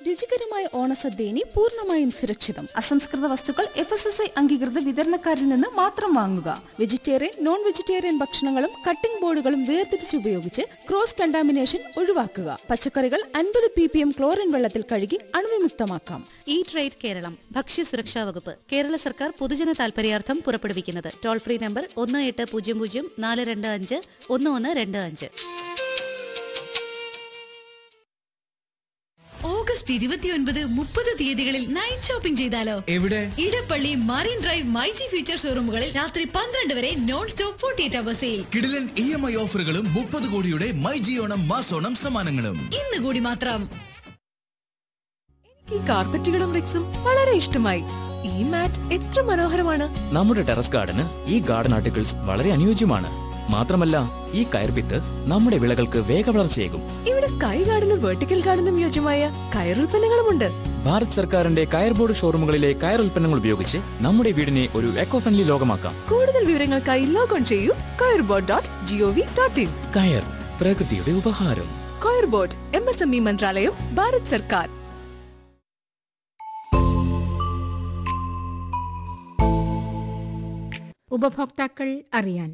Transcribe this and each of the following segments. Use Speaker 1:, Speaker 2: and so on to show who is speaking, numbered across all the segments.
Speaker 1: രുചികരമായ ഓണസദ്യ ഇനി പൂർണ്ണമായും സുരക്ഷിതം അസംസ്കൃത വസ്തുക്കൾ എഫ് എസ് എസ് ഐ അംഗീകൃത വിതരണക്കാരിൽ നിന്ന് മാത്രം വാങ്ങുക വെജിറ്റേറിയൻ നോൺ വെജിറ്റേറിയൻ ഭക്ഷണങ്ങളും കട്ടിംഗ് ബോർഡുകളും വേർതിരിച്ച് ഉപയോഗിച്ച് ക്രോസ് കണ്ടാമിനേഷൻ ഒഴിവാക്കുക പച്ചക്കറികൾ അൻപത് പി പി എം ക്ലോറിൻ വെള്ളത്തിൽ കഴുകി അണുവിമുക്തമാക്കാം
Speaker 2: ഈ ട്രേഡ് കേരളം ഭക്ഷ്യസുരക്ഷാ വകുപ്പ് കേരള സർക്കാർ പൊതുജന താൽപര്യാർത്ഥം പുറപ്പെടുവിക്കുന്നത് ടോൾ ഫ്രീ നമ്പർ ഒന്ന് എട്ട് പൂജ്യം പൂജ്യം നാല് രണ്ട് അഞ്ച് ഒന്ന് ഒന്ന് രണ്ട് അഞ്ച്
Speaker 3: ഓഗസ്റ്റ് ഇരുപത്തിയൊൻപത് മുപ്പത് തീയതികളിൽ നൈറ്റ് ഷോപ്പിംഗ് ചെയ്താലോ
Speaker 4: എവിടെ
Speaker 3: Edappally marine drive myG future ഷോറൂമുകളിൽ രാത്രി പന്ത്രണ്ട് വരെ non stop forty eight hour sale
Speaker 4: കിടിലൻ ഇ എം ഐ ഓഫറുകളും മുപ്പത് കോടിയുടെ മൈ ജിയോണം മാസോണം സമ്മാനങ്ങളും
Speaker 3: ഇന്ന് കൂടി മാത്രം
Speaker 5: ഈ കാർപ്പറ്റുകളും റിക്സും വളരെ ഇഷ്ടമായി ഈ മാറ്റ് എത്ര മനോഹരമാണ്
Speaker 6: നമ്മുടെ ടെറസ് ഗാർഡന് ഈ ഗാർഡൻ ആർട്ടിക്കിൾസ് വളരെ അനുയോജ്യമാണ് മാത്രമല്ല ഈ കയർപിത്ത് നമ്മുടെ വിളകൾക്ക് വേഗവളർച്ചയേകും
Speaker 5: ഇവിടെ സ്കൈ ഗാർഡനും വെർട്ടിക്കൽ ഗാർഡനും യോജ്യമായ കയറുൽപ്പന്നങ്ങളുമുണ്ട്
Speaker 6: ഭാരത് സർക്കാരിന്റെ കയർ ബോർഡ് ഷോറൂമുകളിലെ കയർ ഉൽപ്പന്നങ്ങൾ ഉപയോഗിച്ച് നമ്മുടെ വീടിനെ ഒരു എക്കോ ഫ്രണ്ട്ലി ലോകമാക്കാം
Speaker 5: കൂടുതൽ വിവരങ്ങൾക്കായി ലോഗോൺ ചെയ്യൂ coir board dot gov dot in
Speaker 6: കയർ പ്രകൃതിയുടെ ഉപഹാരം
Speaker 5: coir board M S M E മന്ത്രാലയം ഭാരത് സർക്കാർ
Speaker 7: ഉപഭോക്താക്കൾ അറിയാൻ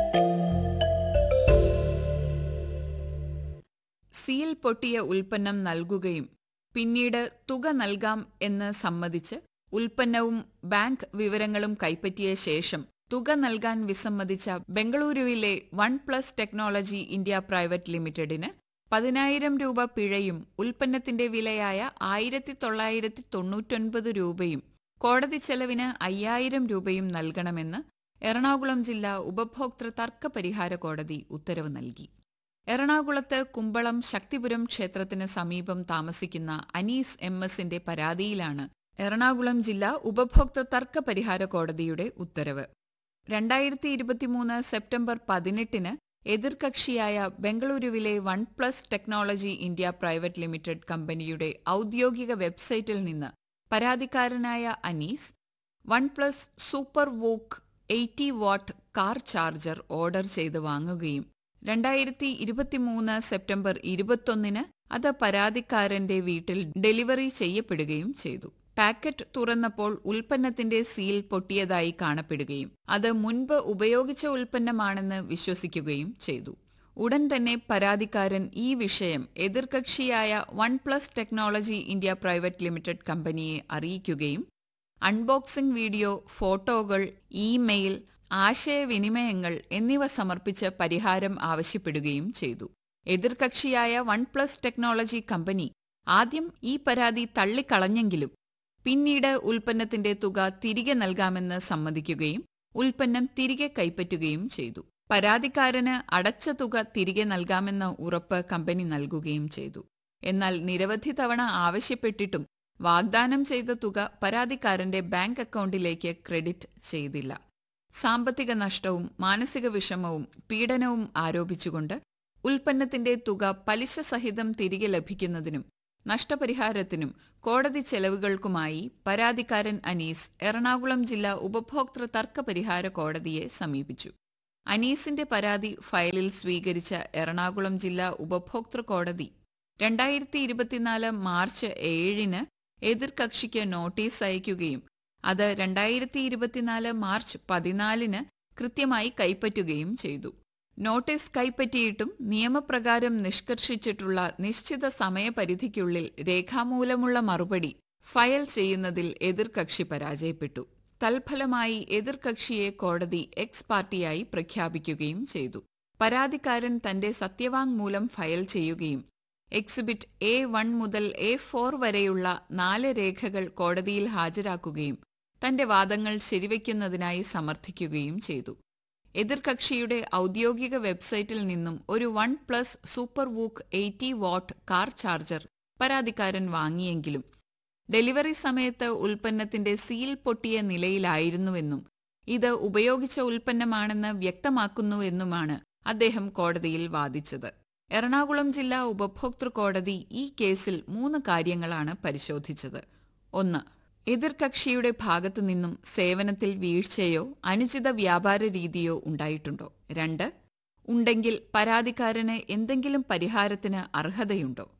Speaker 8: സീൽ പൊട്ടിയ ഉൽപ്പന്നം നൽകുകയും പിന്നീട് തുക നൽകാം എന്ന് സമ്മതിച്ച് ഉൽപ്പന്നവും ബാങ്ക് വിവരങ്ങളും കൈപ്പറ്റിയ ശേഷം തുക നൽകാൻ വിസമ്മതിച്ച ബംഗളൂരുവിലെ one plus technology India private ലിമിറ്റഡിന് പതിനായിരം രൂപ പിഴയും ഉൽപ്പന്നത്തിന്റെ വിലയായ ആയിരത്തി തൊള്ളായിരത്തി തൊണ്ണൂറ്റൊൻപത് രൂപയും കോടതി ചെലവിന് അയ്യായിരം രൂപയും നൽകണമെന്ന് എറണാകുളം ജില്ലാ ഉപഭോക്തൃ തർക്ക പരിഹാര കോടതി ഉത്തരവ് നൽകി എറണാകുളത്ത് കുമ്പളം ശക്തിപുരം ക്ഷേത്രത്തിന് സമീപം താമസിക്കുന്ന അനീസ് എം എസിന്റെ പരാതിയിലാണ് എറണാകുളം ജില്ലാ ഉപഭോക്തൃ തർക്ക പരിഹാര കോടതിയുടെ ഉത്തരവ് രണ്ടായിരത്തി ഇരുപത്തിമൂന്ന് സെപ്റ്റംബർ പതിനെട്ടിന് എതിർകക്ഷിയായ ബംഗളൂരുവിലെ one plus technology India private limited കമ്പനിയുടെ ഔദ്യോഗിക വെബ്സൈറ്റിൽ നിന്ന് പരാതിക്കാരനായ Anees one plus super VOOC eighty watt car charger order ചെയ്ത് വാങ്ങുകയും രണ്ടായിരത്തി ഇരുപത്തിമൂന്ന് സെപ്റ്റംബർ ഇരുപത്തൊന്നിന് അത് പരാതിക്കാരന്റെ വീട്ടിൽ ഡെലിവറി ചെയ്യപ്പെടുകയും ചെയ്തു പാക്കറ്റ് തുറന്നപ്പോൾ ഉൽപ്പന്നത്തിന്റെ സീൽ പൊട്ടിയതായി കാണപ്പെടുകയും അത് മുൻപ് ഉപയോഗിച്ച ഉൽപ്പന്നമാണെന്ന് വിശ്വസിക്കുകയും ചെയ്തു ഉടൻ തന്നെ പരാതിക്കാരൻ ഈ വിഷയം എതിർകക്ഷിയായ one plus technology India private limited കമ്പനിയെ അറിയിക്കുകയും അൺബോക്സിംഗ് വീഡിയോ ഫോട്ടോകൾ ഇമെയിൽ ആശയവിനിമയങ്ങൾ എന്നിവ സമർപ്പിച്ച് പരിഹാരം ആവശ്യപ്പെടുകയും ചെയ്തു എതിർകക്ഷിയായ വൺ പ്ലസ് ടെക്നോളജി കമ്പനി ആദ്യം ഈ പരാതി തള്ളിക്കളഞ്ഞെങ്കിലും പിന്നീട് ഉൽപ്പന്നത്തിന്റെ തുക തിരികെ നൽകാമെന്ന് സമ്മതിക്കുകയും ഉൽപ്പന്നം തിരികെ കൈപ്പറ്റുകയും ചെയ്തു പരാതിക്കാരന് അടച്ച തുക തിരികെ നൽകാമെന്ന ഉറപ്പ് കമ്പനി നൽകുകയും ചെയ്തു എന്നാൽ നിരവധി തവണ ആവശ്യപ്പെട്ടിട്ടും വാഗ്ദാനം ചെയ്ത തുക പരാതിക്കാരന്റെ ബാങ്ക് അക്കൗണ്ടിലേക്ക് ക്രെഡിറ്റ് ചെയ്തില്ല സാമ്പത്തിക നഷ്ടവും മാനസിക വിഷമവും പീഡനവും ആരോപിച്ചുകൊണ്ട് ഉൽപ്പന്നത്തിന്റെ തുക പലിശ സഹിതം തിരികെ ലഭിക്കുന്നതിനും നഷ്ടപരിഹാരത്തിനും കോടതി ചെലവുകൾക്കുമായി പരാതിക്കാരൻ അനീസ് എറണാകുളം ജില്ലാ ഉപഭോക്തൃ തർക്ക പരിഹാര കോടതിയെ സമീപിച്ചു അനീസിന്റെ പരാതി ഫയലിൽ സ്വീകരിച്ച എറണാകുളം ജില്ലാ ഉപഭോക്തൃ കോടതി രണ്ടായിരത്തി ഇരുപത്തിനാല് മാർച്ച് ഏഴിന് എതിർകക്ഷിക്ക് നോട്ടീസ് അയക്കുകയും അത് രണ്ടായിരത്തി ഇരുപത്തിനാല് മാർച്ച് പതിനാലിന് കൃത്യമായി കൈപ്പറ്റുകയും ചെയ്തു നോട്ടീസ് കൈപ്പറ്റിയിട്ടും നിയമപ്രകാരം നിഷ്കർഷിച്ചിട്ടുള്ള നിശ്ചിത സമയപരിധിക്കുള്ളിൽ രേഖാമൂലമുള്ള മറുപടി ഫയൽ ചെയ്യുന്നതിൽ എതിർകക്ഷി പരാജയപ്പെട്ടു തൽഫലമായി എതിർകക്ഷിയെ കോടതി എക്സ് പാർട്ടിയായി പ്രഖ്യാപിക്കുകയും ചെയ്തു പരാതിക്കാരൻ തന്റെ സത്യവാങ്മൂലം ഫയൽ ചെയ്യുകയും എക്സിബിറ്റ് എ വൺ മുതൽ എ ഫോർ വരെയുള്ള നാല് രേഖകൾ കോടതിയിൽ ഹാജരാക്കുകയും തന്റെ വാദങ്ങൾ ശരിവയ്ക്കുന്നതിനായി സമർത്ഥിക്കുകയും ചെയ്തു എതിർകക്ഷിയുടെ ഔദ്യോഗിക വെബ്സൈറ്റിൽ നിന്നും ഒരു one plus super VOOC eighty watt car charger പരാതിക്കാരൻ വാങ്ങിയെങ്കിലും ഡെലിവറി സമയത്ത് ഉൽപ്പന്നത്തിന്റെ സീൽ പൊട്ടിയ നിലയിലായിരുന്നുവെന്നും ഇത് ഉപയോഗിച്ച ഉൽപ്പന്നമാണെന്ന് വ്യക്തമാക്കുന്നുവെന്നുമാണ് അദ്ദേഹം കോടതിയിൽ വാദിച്ചത് എറണാകുളം ജില്ലാ ഉപഭോക്തൃ കോടതി ഈ കേസിൽ മൂന്ന് കാര്യങ്ങളാണ് പരിശോധിച്ചത് ഒന്ന് എതിർകക്ഷിയുടെ ഭാഗത്തു നിന്നും സേവനത്തിൽ വീഴ്ചയോ അനുചിത വ്യാപാര രീതിയോ ഉണ്ടായിട്ടുണ്ടോ രണ്ട് ഉണ്ടെങ്കിൽ പരാതിക്കാരന് എന്തെങ്കിലും പരിഹാരത്തിന് അർഹതയുണ്ടോ